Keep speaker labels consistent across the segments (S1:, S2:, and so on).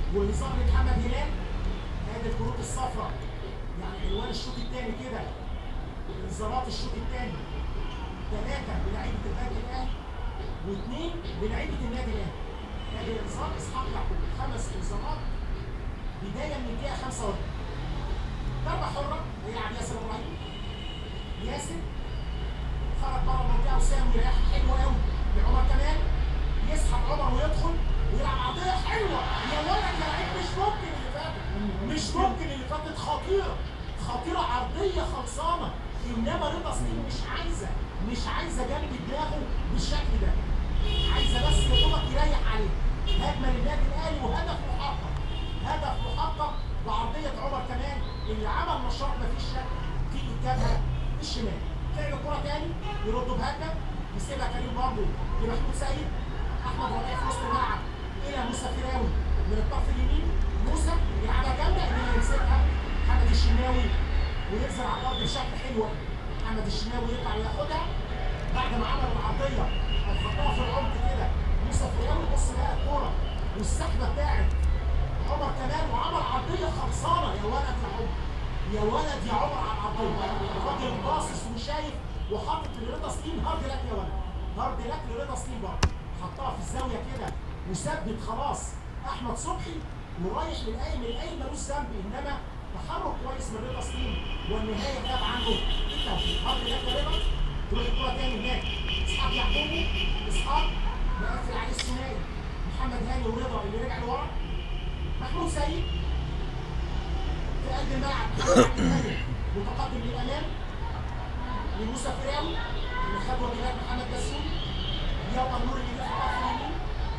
S1: ونظام محمد هلال ادي الكروت الصفراء يعني عنوان الشوط الثاني كده انذارات الشوط الثاني ثلاثه بلعيبه البنك الاهلي واثنين بلعيبه النادي الاهلي ادي انذار اسحاق يعقوب خمس انذارات بدايه من الدقيقه 45 ضربه حره هيلعب ياسر ابراهيم ياسر خرج بره المنطقه وسام ويريح حلوه قوي لعمر كمال يسحب عمر ويدخل ويلعب عرضيه حلوه يا ولد يا لعيب مش ممكن اللي فاتت مش ممكن اللي فاتت خطيره خطيره عرضيه خلصانه انما رضا سليم مش عايزه مش عايزه جنب دماغه بالشكل ده عايزه بس يا دوبك يريح عليه هجمه للنادي الاهلي وهدف محقق هدف محقق بعرضيه عمر كمال اللي عمل نشاط مفيش شك في الجبهه الشمال تاني الكره تاني يردوا بهجمه يسيبها كريم برضه لمحمود سيد احمد ربيع في وسط الملعب الى موسى فراوي من الطرف اليمين موسى يلعبها جامده انما يمسكها محمد الشناوي وينزل على الارض بشكل حلو محمد الشناوي يطلع وياخدها بعد ما عمل العرضيه او حطها في العمق كده موسى فراوي بص لقى الكوره والسحبه بتاعت عمر كمال وعمل عرضيه خلصانه يا ولد يا عمر يا ولد يا عمر على العرضيه الراجل باصص وشايف وحاطط لرضا سليم هارد لك يا ولد هارد لك لرضا سليم برضه حطها في الزاويه كده وثبت خلاص احمد صبحي ورايح للقايم القايم ملوش ذنب انما تحرك كويس من رضا سليم والنهايه جاب عنده التوفيق هارد لك يا رضا تروح الكوره تاني هناك اسحاق يعقوبي اسحاق مقفل عليه الثنائي محمد هاني ورضا اللي رجع لورا محمود سيد في قلب الملعب محمد عبد الملك متقدم للامام لموسى فراوي اللي خد واجبات محمد بسيوني يلا النور اللي جه في الطرف اليمين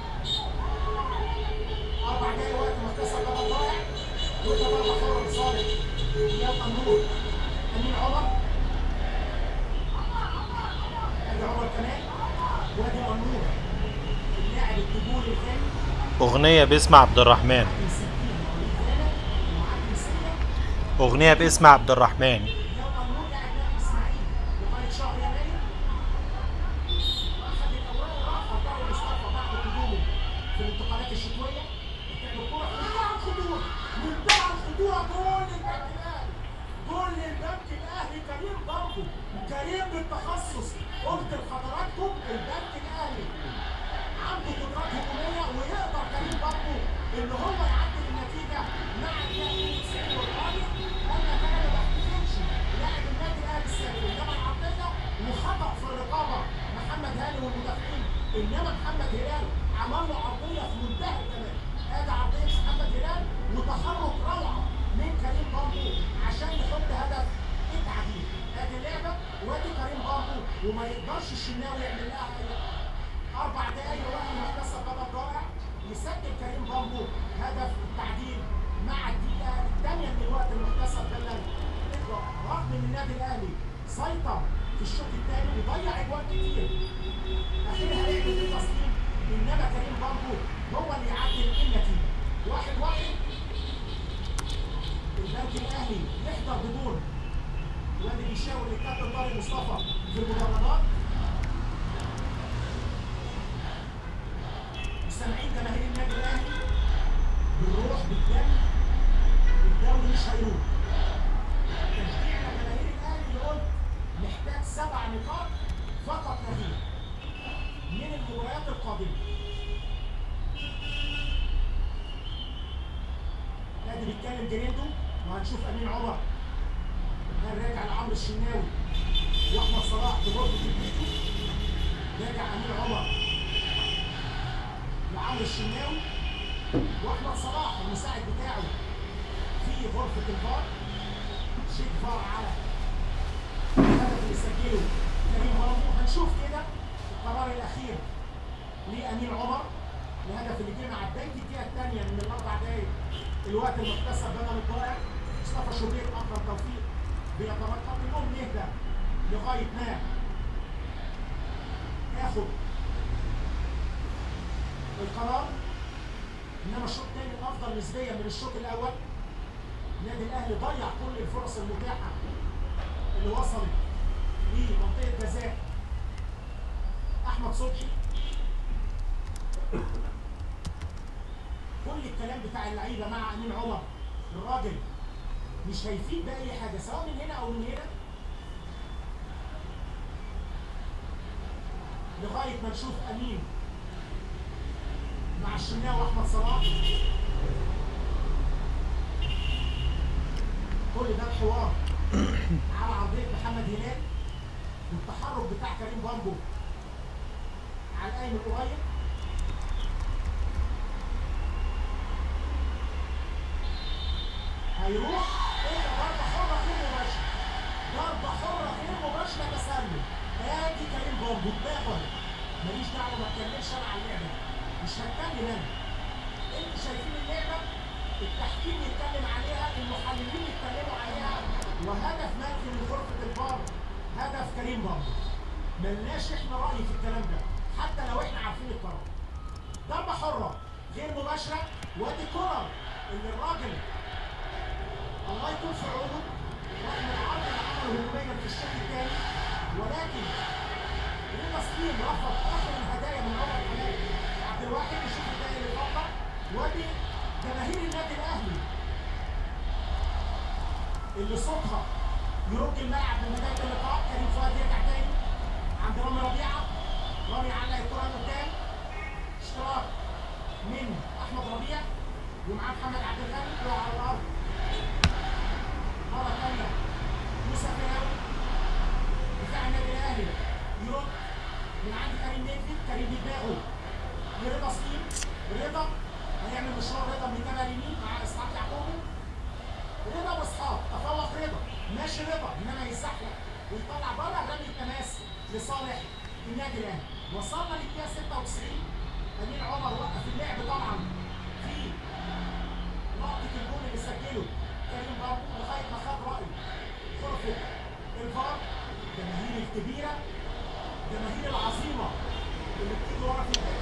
S1: اربع دقايق وقت ما اتصل بابا ضايع وده ضربه حره لصالح يلا النور امين عمر ادي عمر كمان وادي النور اللاعب الدبول الثاني
S2: أغنية باسم عبد الرحمن أغنية باسم عبد الرحمن
S1: يلا النور لاعب نادي اسماعيل لغايه شهر يناير اخذ الاوراق وراح حطها مصطفى بعد قدومه في الانتقالات الشتويه اداله الكوره منتهى الخطوره منتهى الخطوره جول البنك الاهلي جول البنك الاهلي كريم برضه كريم بالتخصص قلت لحضراتكم البنك الاهلي عنده قدرات هجوميه ويقدر كريم برضه ان هو يعدل النتيجه مع النادي السعودي والقادم انا انا ما بحتفلش لاعب النادي الاهلي السابق انما العرضيه وخطا في الرقابه محمد هاني والمدافعين انما محمد هلال عمل له عرضيه في منتهى الجمال ادي عرضيه محمد هلال وتحرك روعه من كريم برضه عشان يحط هدف التعديل ادي اللعبه وادي كريم برضه وما يقدرش الشناوي يعمل لها اي اربع دقايق وقت محتسب بابا ضائع يسجل كريم بامبو هدف التعديل مع الدقيقه الثانيه من الوقت المحتسب ده رغم ان النادي الاهلي سيطر في الشوط الثاني وضيع اجوان كتير اخرها لعبه التصميم انما كريم بامبو هو اللي يعدل النتيجه واحد واحد البنك الاهلي يحضر بدون واللي بيشاور للكابتن طارق مصطفى في المدرجات مستمعين جماهير النادي الاهلي بالروح بالدم الدوري مش هيروح تشجيعنا جماهير الاهلي اللي قلت محتاج سبع نقاط فقط لا غير من المباريات القادمه ادي بيتكلم جريندو وهنشوف امين عمر هل راجع لعمرو الشناوي واحمد صلاح بغرفه الفيديو راجع امين عمر لعمرو الشناوي واحمد صلاح المساعد بتاعه في غرفه الفار شيك فار على الهدف اللي سجله كريم مرمو هنشوف كده القرار الاخير لامين عمر الهدف اللي جه مع البنك الدقيقه الثانيه من الاربع دقائق الوقت المحتسب بدل الضائع مصطفى شوبير اكرم توفيق بيترقب منهم نهدى لغايه ما ياخد القرار انما الشوط الثاني افضل نسبيا من الشوط الاول النادي الاهلي ضيع كل الفرص المتاحه اللي وصلت لمنطقه جزاء احمد صبحي كل الكلام بتاع اللعيبه مع امين عمر الراجل مش هيفيد باي حاجه سواء من هنا او من هنا لغايه ما نشوف امين مع الشناوي واحمد صلاح كل ده الحوار على عرضيه محمد هلال والتحرك بتاع كريم بامبو على القايم القريب هيروح ايه ضربه حره غير مباشره ضربه حره غير مباشره تسلل ادي كريم بامبو اتاخد ماليش دعوه ما اتكلمش انا على اللعبه مش هتكلم انا انتوا شايفين اللعبه التحكيم يتكلم عليها المحللين يتكلموا عليها وهدف منفي من غرفه الفار هدف كريم بامبو ملناش احنا راي في الكلام ده حتى لو احنا عارفين القرار ضربه حره غير مباشره وادي كرة اللي الراجل الله يكون في عونه رغم العرض اللي عمله هجوميا في الشوط الثاني ولكن رضا سليم رفض اخر الهدايا من عمر حماد عبد الواحد الشوط الثاني اللي فقط وادي جماهير النادي الاهلي اللي صوتها يرد الملعب من بدايه اللقاء كريم فؤاد يرجع تاني عند رامي ربيعه رامي علق الكره قدام اشتراك من احمد ربيع ومعاه محمد عبد الغني يقع على الارض مره ثانيه موسى فيراوي دفاع النادي الاهلي يرد من عند كريم نيفي كريم بيدماغه لرضا سليم رضا هيعمل مشوار رضا من الجبهه اليمين مع اسحاق يعقوبي رضا واسحاق تفوق رضا ماشي رضا انما يزحلق ويطلع بره رمي التماس لصالح النادي الاهلي وصلنا للدقيقه 96 امين عمر وقف اللعب طبعا في لقطه الجول اللي سجله كريم بابو لغايه ما خد راي غرفه الفار الجماهير الكبيره الجماهير العظيمه اللي بتيجي ورا في الحته